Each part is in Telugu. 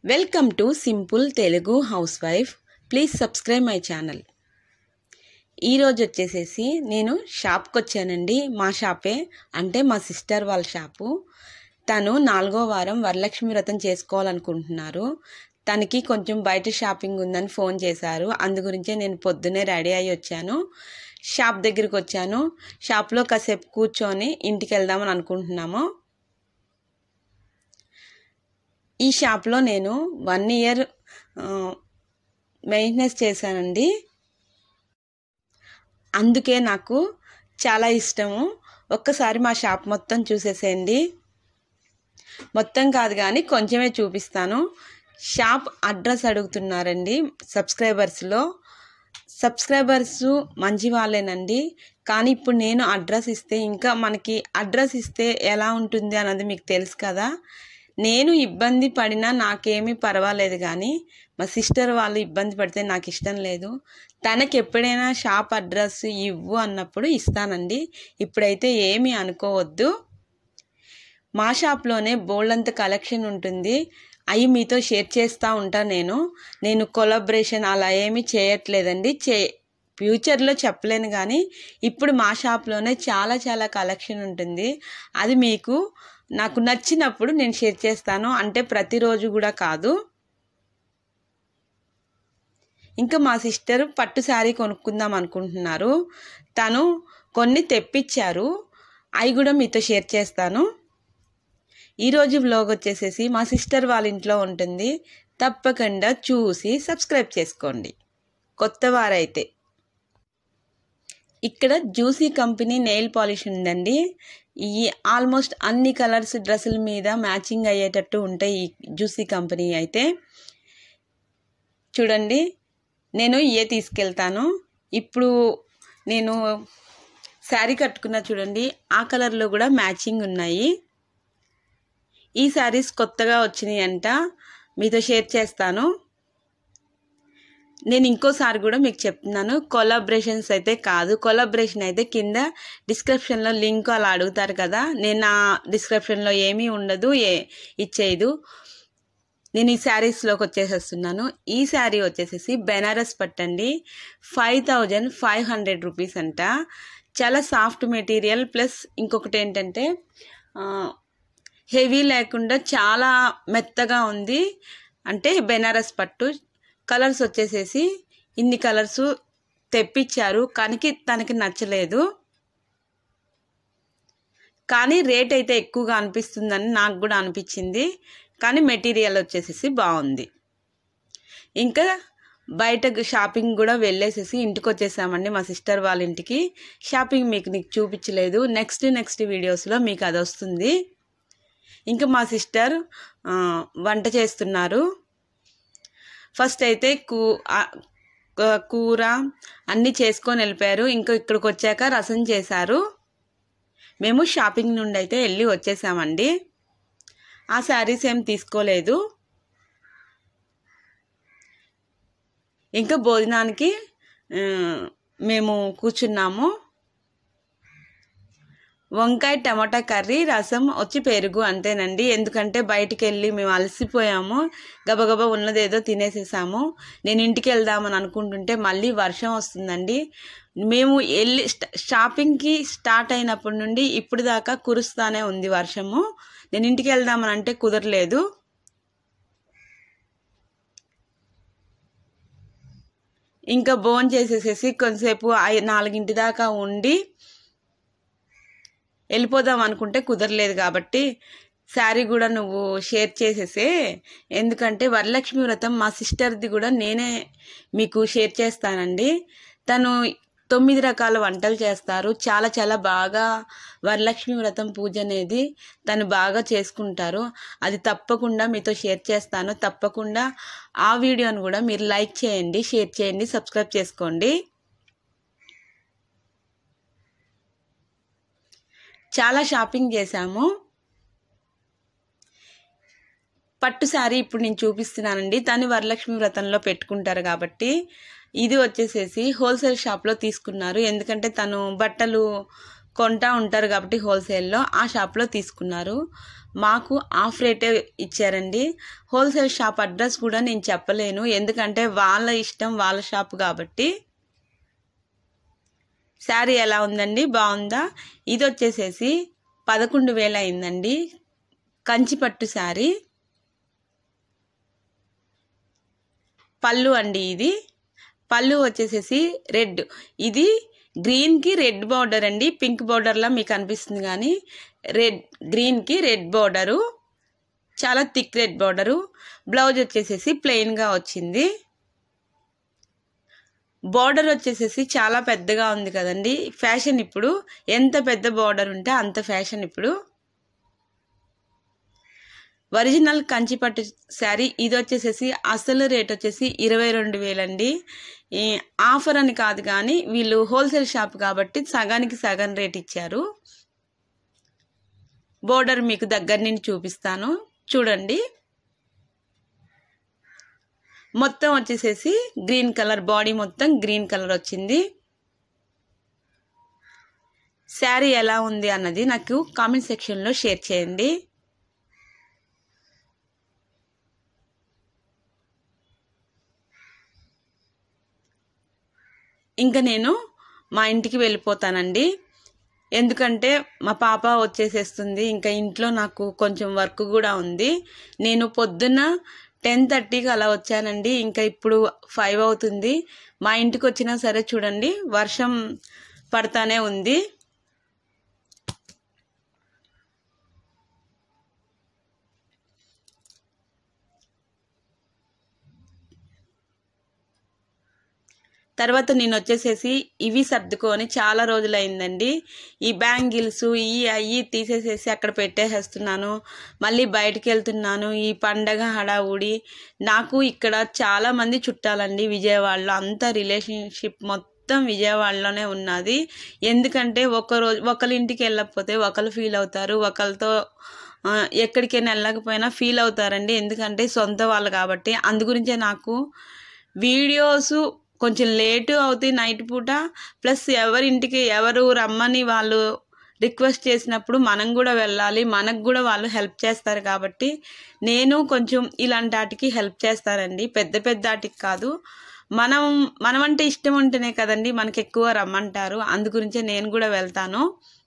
welcome to simple Telugu housewife please subscribe my channel ఈరోజు వచ్చేసేసి నేను షాప్కి వచ్చానండి మా షాపే అంటే మా సిస్టర్ వాళ్ళ షాపు తను నాలుగో వారం వరలక్ష్మి వ్రతం చేసుకోవాలనుకుంటున్నారు తనకి కొంచెం బయట షాపింగ్ ఉందని ఫోన్ చేశారు అందు గురించే నేను పొద్దునే రెడీ అయ్యి వచ్చాను షాప్ దగ్గరికి వచ్చాను షాప్లో కాసేపు కూర్చొని ఇంటికి వెళ్దామని అనుకుంటున్నాము ఈ షాప్లో నేను వన్ ఇయర్ మెయింటెనెన్స్ చేశానండి అందుకే నాకు చాలా ఇష్టము ఒక్కసారి మా షాప్ మొత్తం చూసేసేయండి మొత్తం కాదు కానీ కొంచెమే చూపిస్తాను షాప్ అడ్రస్ అడుగుతున్నారండి సబ్స్క్రైబర్స్లో సబ్స్క్రైబర్స్ మంచి వాళ్ళేనండి కానీ ఇప్పుడు నేను అడ్రస్ ఇస్తే ఇంకా మనకి అడ్రస్ ఇస్తే ఎలా ఉంటుంది అన్నది మీకు తెలుసు కదా నేను ఇబ్బంది పడినా నాకేమీ పర్వాలేదు కానీ మా సిస్టర్ వాళ్ళు ఇబ్బంది పడితే నాకు ఇష్టం లేదు తనకి ఎప్పుడైనా షాప్ అడ్రస్ ఇవ్వు అన్నప్పుడు ఇస్తానండి ఇప్పుడైతే ఏమీ అనుకోవద్దు మా షాప్లోనే బోల్డంత కలెక్షన్ ఉంటుంది అవి మీతో షేర్ చేస్తూ ఉంటా నేను నేను కొలాబరేషన్ అలా ఏమీ చేయట్లేదండి చే ఫ్యూచర్లో చెప్పలేను కానీ ఇప్పుడు మా షాప్లోనే చాలా చాలా కలెక్షన్ ఉంటుంది అది మీకు నాకు నచ్చినప్పుడు నేను షేర్ చేస్తాను అంటే ప్రతిరోజు కూడా కాదు ఇంకా మా సిస్టర్ పట్టు శారీ కొనుక్కుందాం అనుకుంటున్నారు తను కొన్ని తెప్పించారు అవి కూడా మీతో షేర్ చేస్తాను ఈరోజు వ్లాగ్ వచ్చేసేసి మా సిస్టర్ వాళ్ళ ఇంట్లో ఉంటుంది తప్పకుండా చూసి సబ్స్క్రైబ్ చేసుకోండి కొత్త వారైతే ఇక్కడ జ్యూసీ కంపెనీ నెయిల్ పాలిష్ ఉందండి ఈ ఆల్మోస్ట్ అన్ని కలర్స్ డ్రెస్సుల మీద మ్యాచింగ్ అయ్యేటట్టు ఉంటాయి ఈ జ్యూసీ కంపెనీ అయితే చూడండి నేను ఇయే తీసుకెళ్తాను ఇప్పుడు నేను శారీ కట్టుకున్న చూడండి ఆ కలర్లో కూడా మ్యాచింగ్ ఉన్నాయి ఈ శారీస్ కొత్తగా వచ్చినాయి అంట మీతో షేర్ చేస్తాను నేను ఇంకోసారి కూడా మీకు చెప్తున్నాను కొలాబరేషన్స్ అయితే కాదు కొలాబరేషన్ అయితే కింద డిస్క్రిప్షన్లో లింక్ అలా అడుగుతారు కదా నేను నా డిస్క్రిప్షన్లో ఏమీ ఉండదు ఏ ఇచ్చేయదు నేను ఈ శారీస్లోకి వచ్చేసేస్తున్నాను ఈ శారీ వచ్చేసేసి బెనారస్ పట్టండి five thousand five hundred rupees అంట చాలా సాఫ్ట్ మెటీరియల్ ప్లస్ ఇంకొకటి ఏంటంటే హెవీ లేకుండా చాలా మెత్తగా ఉంది అంటే బెనారస్ పట్టు కలర్స్ వచ్చేసేసి ఇన్ని కలర్స్ తెప్పించారు కానీ తనకి నచ్చలేదు కానీ రేట్ అయితే ఎక్కువగా అనిపిస్తుందని నాకు కూడా అనిపించింది కానీ మెటీరియల్ వచ్చేసేసి బాగుంది ఇంకా బయట షాపింగ్ కూడా వెళ్ళేసేసి ఇంటికి వచ్చేసామండి మా సిస్టర్ వాళ్ళ ఇంటికి షాపింగ్ మీకు నీకు చూపించలేదు నెక్స్ట్ నెక్స్ట్ వీడియోస్లో మీకు అది వస్తుంది ఇంకా మా సిస్టర్ వంట చేస్తున్నారు ఫస్ట్ అయితే కూ కూర అన్నీ చేసుకొని వెళ్ళిపోయారు ఇంకా ఇక్కడికి వచ్చాక రసం చేశారు మేము షాపింగ్ నుండి అయితే వెళ్ళి వచ్చేసామండి ఆ శారీస్ ఏం తీసుకోలేదు ఇంకా భోజనానికి మేము కూర్చున్నాము వంకాయ టమాటా కర్రీ రసం వచ్చి పెరుగు అంతేనండి ఎందుకంటే బయటికి వెళ్ళి మేము అలసిపోయాము గబగబా ఉన్నదేదో తినేసేసాము నేను ఇంటికి వెళ్దామని అనుకుంటుంటే మళ్ళీ వర్షం వస్తుందండి మేము వెళ్ళి షాపింగ్కి స్టార్ట్ అయినప్పటి నుండి ఇప్పుడు దాకా కురుస్తానే ఉంది వర్షము నేను ఇంటికి వెళ్దామని అంటే కుదరలేదు ఇంకా బోన్ చేసేసేసి కొంతసేపు నాలుగింటి దాకా ఉండి వెళ్ళిపోదాం అనుకుంటే కుదరలేదు కాబట్టి శారీ కూడా నువ్వు షేర్ చేసేసే ఎందుకంటే వరలక్ష్మి వ్రతం మా సిస్టర్ది కూడా నేనే మీకు షేర్ చేస్తానండి తను తొమ్మిది రకాల వంటలు చేస్తారు చాలా చాలా బాగా వరలక్ష్మి వ్రతం పూజ అనేది తను బాగా చేసుకుంటారు అది తప్పకుండా మీతో షేర్ చేస్తాను తప్పకుండా ఆ వీడియోను కూడా మీరు లైక్ చేయండి షేర్ చేయండి సబ్స్క్రైబ్ చేసుకోండి చాలా షాపింగ్ చేశాము పట్టు శారీ ఇప్పుడు నేను చూపిస్తున్నానండి తను వరలక్ష్మి వ్రతంలో పెట్టుకుంటారు కాబట్టి ఇది వచ్చేసేసి హోల్సేల్ షాప్లో తీసుకున్నారు ఎందుకంటే తను బట్టలు కొంటా ఉంటారు కాబట్టి హోల్సేల్లో ఆ షాప్లో తీసుకున్నారు మాకు ఆఫ్ రేటే ఇచ్చారండి హోల్సేల్ షాప్ అడ్రస్ కూడా నేను చెప్పలేను ఎందుకంటే వాళ్ళ ఇష్టం వాళ్ళ షాప్ కాబట్టి శారీ ఎలా ఉందండి బాగుందా ఇది వచ్చేసేసి పదకొండు వేలు అయిందండి కంచిపట్టు శారీ పళ్ళు అండి ఇది పళ్ళు వచ్చేసేసి రెడ్ ఇది గ్రీన్కి రెడ్ బార్డర్ అండి పింక్ బార్డర్లా మీకు అనిపిస్తుంది కానీ రెడ్ గ్రీన్కి రెడ్ బార్డరు చాలా థిక్ రెడ్ బార్డరు బ్లౌజ్ వచ్చేసేసి ప్లెయిన్గా వచ్చింది బార్డర్ వచ్చేసేసి చాలా పెద్దగా ఉంది కదండి ఫ్యాషన్ ఇప్పుడు ఎంత పెద్ద బార్డర్ ఉంటే అంత ఫ్యాషన్ ఇప్పుడు ఒరిజినల్ కంచిపట్టు శారీ ఇది వచ్చేసేసి అసలు రేట్ వచ్చేసి ఇరవై రెండు వేలండి ఈ ఆఫర్ అని కాదు కానీ వీళ్ళు హోల్సేల్ షాప్ కాబట్టి సగానికి సగం రేట్ ఇచ్చారు బోర్డర్ మీకు దగ్గర నుండి చూపిస్తాను చూడండి మొత్తం వచ్చేసేసి గ్రీన్ కలర్ బాడీ మొత్తం గ్రీన్ కలర్ వచ్చింది శారీ ఎలా ఉంది అన్నది నాకు కామెంట్ సెక్షన్లో షేర్ చేయండి ఇంకా నేను మా ఇంటికి వెళ్ళిపోతానండి ఎందుకంటే మా పాప వచ్చేసేస్తుంది ఇంకా ఇంట్లో నాకు కొంచెం వర్క్ కూడా ఉంది నేను పొద్దున్న టెన్ థర్టీకి అలా వచ్చానండి ఇంకా ఇప్పుడు ఫైవ్ అవుతుంది మా ఇంటికి వచ్చినా సరే చూడండి వర్షం పడతానే ఉంది తర్వాత నేను వచ్చేసేసి ఇవి సర్దుకొని చాలా రోజులైందండి ఈ బ్యాంగిల్స్ ఈ అవి తీసేసేసి అక్కడ పెట్టేసేస్తున్నాను మళ్ళీ బయటికి వెళ్తున్నాను ఈ పండగ హడావుడి నాకు ఇక్కడ చాలా మంది చుట్టాలండి విజయవాడలో అంత రిలేషన్షిప్ మొత్తం విజయవాడలోనే ఉన్నది ఎందుకంటే ఒక రోజు ఒకరి ఇంటికి వెళ్ళకపోతే ఒకరు ఫీల్ అవుతారు ఒకరితో ఎక్కడికైనా వెళ్ళకపోయినా ఫీల్ అవుతారండి ఎందుకంటే సొంత వాళ్ళు కాబట్టి అందు గురించే నాకు వీడియోస్ కొంచెం లేటు అవుతాయి నైట్ పూట ప్లస్ ఎవరింటికి ఎవరు రమ్మని వాళ్ళు రిక్వెస్ట్ చేసినప్పుడు మనం కూడా వెళ్ళాలి మనకు కూడా వాళ్ళు హెల్ప్ చేస్తారు కాబట్టి నేను కొంచెం ఇలాంటి వాటికి హెల్ప్ చేస్తానండి పెద్ద పెద్ద వాటికి కాదు మనం మనం అంటే ఇష్టం ఉంటేనే కదండి మనకి ఎక్కువ రమ్మంటారు అందు గురించే నేను కూడా వెళ్తాను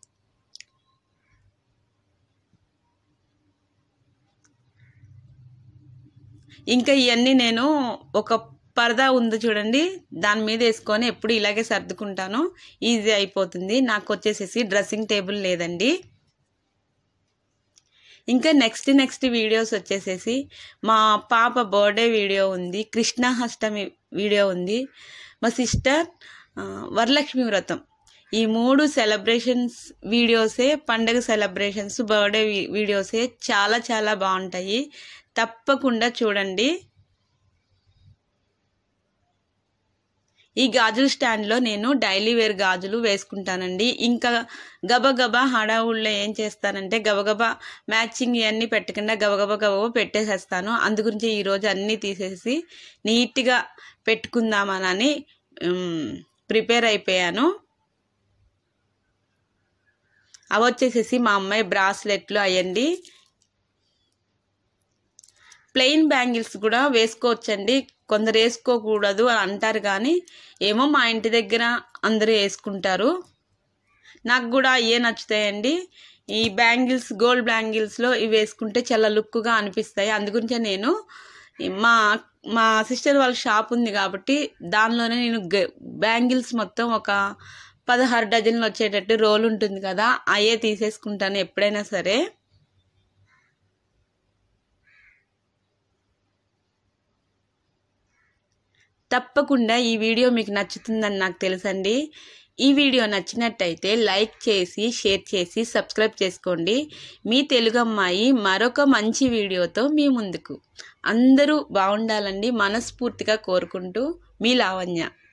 ఇంకా ఇవన్నీ నేను ఒక పరదా ఉంది చూడండి దాని మీద వేసుకొని ఎప్పుడు ఇలాగే సర్దుకుంటాను ఈజీ అయిపోతుంది నాకు వచ్చేసేసి డ్రెస్సింగ్ టేబుల్ లేదండి ఇంకా నెక్స్ట్ నెక్స్ట్ వీడియోస్ వచ్చేసేసి మా పాప బర్త్డే వీడియో ఉంది కృష్ణాష్టమి వీడియో ఉంది మా సిస్టర్ వరలక్ష్మి వ్రతం ఈ మూడు సెలబ్రేషన్స్ వీడియోసే పండగ సెలబ్రేషన్స్ బర్త్డే వీడియోసే చాలా చాలా బాగుంటాయి తప్పకుండా చూడండి ఈ గాజుల స్టాండ్లో నేను డైలీ వేర్ గాజులు వేసుకుంటానండి ఇంకా గబగబా హడావుల్లో ఏం చేస్తానంటే గబగబా మ్యాచింగ్ ఇవన్నీ పెట్టకుండా గబగబా గబగబా పెట్టేసేస్తాను అందు గురించి ఈరోజు అన్నీ తీసేసి నీట్గా పెట్టుకుందామనని ప్రిపేర్ అయిపోయాను అవి వచ్చేసేసి మా అమ్మాయి బ్రాస్లెట్లు అయ్యండి ప్లెయిన్ బ్యాంగిల్స్ కూడా వేసుకోవచ్చండి కొందరు వేసుకోకూడదు అని అంటారు కానీ ఏమో మా ఇంటి దగ్గర అందరూ వేసుకుంటారు నాకు కూడా అయ్యే నచ్చుతాయండి ఈ బ్యాంగిల్స్ గోల్డ్ బ్యాంగిల్స్లో ఇవి వేసుకుంటే చాలా లుక్గా అనిపిస్తాయి అందుగురించే నేను మా మా సిస్టర్ వాళ్ళ షాప్ ఉంది కాబట్టి దానిలోనే నేను బ్యాంగిల్స్ మొత్తం ఒక పదహారు డజన్లు వచ్చేటట్టు రోల్ ఉంటుంది కదా అయ్యే తీసేసుకుంటాను ఎప్పుడైనా సరే తప్పకుండా ఈ వీడియో మీకు నచ్చుతుందని నాకు తెలుసండి ఈ వీడియో నచ్చినట్టయితే లైక్ చేసి షేర్ చేసి సబ్స్క్రైబ్ చేసుకోండి మీ తెలుగు అమ్మాయి మరొక మంచి వీడియోతో మీ ముందుకు అందరూ బాగుండాలండి మనస్ఫూర్తిగా కోరుకుంటూ మీ లావణ్య